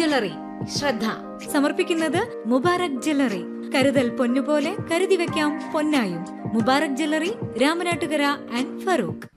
jewellery ശ്രദ്ധ സമർപ്പിക്കുന്നത് Mubarak jewellery കരുതൽ പൊന്നുപോലെ കരുതി വെക്കാം പൊന്നായും മുബാറക് ജ്വല്ലറി രാമനാട്ടുകര ആൻഡ് ഫറൂഖ്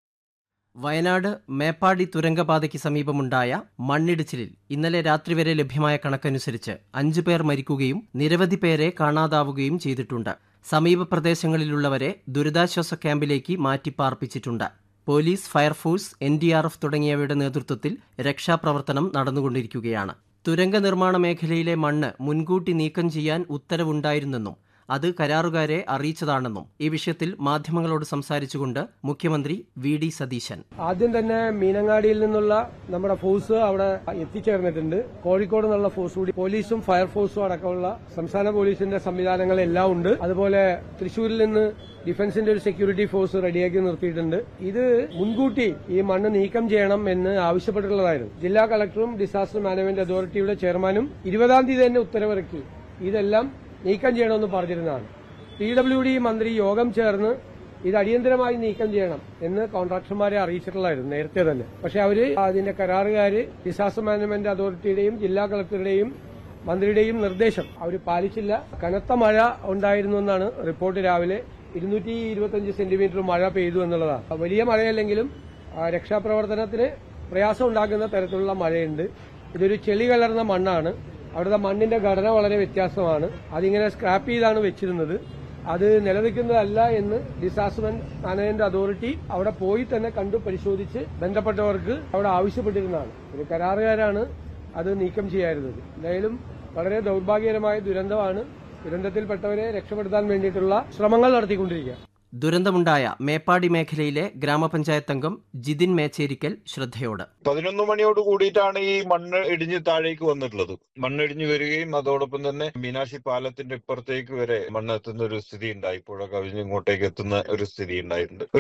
വയനാട് മേപ്പാടി തുരങ്കപാതയ്ക്ക് സമീപമുണ്ടായ മണ്ണിടിച്ചിലിൽ ഇന്നലെ രാത്രി വരെ ലഭ്യമായ കണക്കനുസരിച്ച് അഞ്ചു പേർ മരിക്കുകയും നിരവധി പേരെ കാണാതാവുകയും ചെയ്തിട്ടുണ്ട് സമീപ പ്രദേശങ്ങളിലുള്ളവരെ ദുരിതാശ്വാസ ക്യാമ്പിലേക്ക് മാറ്റിപ്പാർപ്പിച്ചിട്ടുണ്ട് police fire force N D R F തുടങ്ങിയവയുടെ നേതൃത്വത്തിൽ രക്ഷാപ്രവർത്തനം നടന്നുകൊണ്ടിരിക്കുകയാണ് തുരങ്ക നിർമ്മാണ മേഖലയിലെ മണ്ണ് മുൻകൂട്ടി നീക്കം ചെയ്യാൻ ഉത്തരവുണ്ടായിരുന്നെന്നും അത് കരാറുകാരെ അറിയിച്ചതാണെന്നും ഈ വിഷയത്തിൽ മാധ്യമങ്ങളോട് സംസാരിച്ചുകൊണ്ട് മുഖ്യമന്ത്രി വി ഡി സതീശൻ ആദ്യം തന്നെ മീനങ്ങാടിയിൽ നിന്നുള്ള നമ്മുടെ ഫോഴ്സ് അവിടെ എത്തിച്ചേർന്നിട്ടുണ്ട് കോഴിക്കോട് നിന്നുള്ള ഫോഴ്സ് കൂടി പോലീസും ഫയർഫോഴ്സും അടക്കമുള്ള സംസ്ഥാന പോലീസിന്റെ സംവിധാനങ്ങളെല്ലാം ഉണ്ട് അതുപോലെ തൃശൂരിൽ നിന്ന് ഡിഫൻസിന്റെ ഒരു സെക്യൂരിറ്റി ഫോഴ്സ് റെഡിയാക്കി നിർത്തിയിട്ടുണ്ട് ഇത് മുൻകൂട്ടി ഈ മണ്ണ് നീക്കം ചെയ്യണം എന്ന് ആവശ്യപ്പെട്ടിട്ടുള്ളതായിരുന്നു ജില്ലാ കളക്ടറും ഡിസാസ്റ്റർ മാനേജ്മെന്റ് അതോറിറ്റിയുടെ ചെയർമാനും ഇരുപതാം തീയതി തന്നെ ഉത്തരവിറക്കി ഇതെല്ലാം നീക്കം ചെയ്യണമെന്ന് പറഞ്ഞിരുന്നതാണ് പി ഡബ്ല്യു ഡി മന്ത്രി യോഗം ചേർന്ന് ഇത് അടിയന്തരമായി നീക്കം ചെയ്യണം എന്ന് കോൺട്രാക്ടർമാരെ അറിയിച്ചിട്ടുള്ളതായിരുന്നു നേരത്തെ തന്നെ പക്ഷെ അവര് അതിന്റെ കരാറുകാര് ഡിസാസ്റ്റർ മാനേജ്മെന്റ് അതോറിറ്റിയുടെയും ജില്ലാ കളക്ടറുടെയും മന്ത്രിയുടെയും നിർദ്ദേശം അവർ പാലിച്ചില്ല കനത്ത മഴ ഉണ്ടായിരുന്നു എന്നാണ് റിപ്പോർട്ട് രാവിലെ ഇരുന്നൂറ്റി ഇരുപത്തിയഞ്ച് സെന്റിമീറ്റർ മഴ പെയ്തു എന്നുള്ളതാണ് വലിയ മഴയല്ലെങ്കിലും ആ, രക്ഷാപ്രവർത്തനത്തിന് പ്രയാസം ഉണ്ടാക്കുന്ന തരത്തിലുള്ള മഴയുണ്ട് ഇതൊരു ചെളി കലർന്ന മണ്ണാണ് അവിടുത്തെ മണ്ണിന്റെ ഘടന വളരെ വ്യത്യാസമാണ് അതിങ്ങനെ സ്ക്രാപ്പ് ചെയ്താണ് വെച്ചിരുന്നത് അത് നിലനിൽക്കുന്നതല്ല എന്ന് ഡിസാസ്റ്റർ മാനേജ്മെന്റ് അതോറിറ്റി അവിടെ പോയി തന്നെ കണ്ടു പരിശോധിച്ച് ബന്ധപ്പെട്ടവർക്ക് അവിടെ ആവശ്യപ്പെട്ടിരുന്നതാണ് ഒരു കരാറുകാരാണ് അത് നീക്കം ചെയ്യാറുള്ളത് എന്തായാലും വളരെ ദൗർഭാഗ്യകരമായ ദുരന്തമാണ് ദുരന്തത്തിൽപ്പെട്ടവരെ രക്ഷപ്പെടുത്താൻ വേണ്ടിയിട്ടുള്ള ശ്രമങ്ങൾ നടത്തിക്കൊണ്ടിരിക്കുക ദുരന്തമുണ്ടായ മേപ്പാടി മേഖലയിലെ ഗ്രാമപഞ്ചായത്ത് അംഗം ജിതിൻ മേച്ചേരിക്കൽ ശ്രദ്ധയോട് പതിനൊന്ന് മണിയോട് കൂടിയിട്ടാണ് ഈ മണ്ണ് ഇടിഞ്ഞ് താഴേക്ക് വന്നിട്ടുള്ളത് മണ്ണ് ഇടിഞ്ഞു വരികയും അതോടൊപ്പം തന്നെ മീനാക്ഷി പാലത്തിന്റെ ഇപ്പുറത്തേക്ക് വരെ മണ്ണ് എത്തുന്ന ഒരു സ്ഥിതി ഉണ്ടായി പുഴ കവിഞ്ഞ് ഇങ്ങോട്ടേക്ക് എത്തുന്ന ഒരു സ്ഥിതി ഉണ്ടായിട്ടുണ്ട്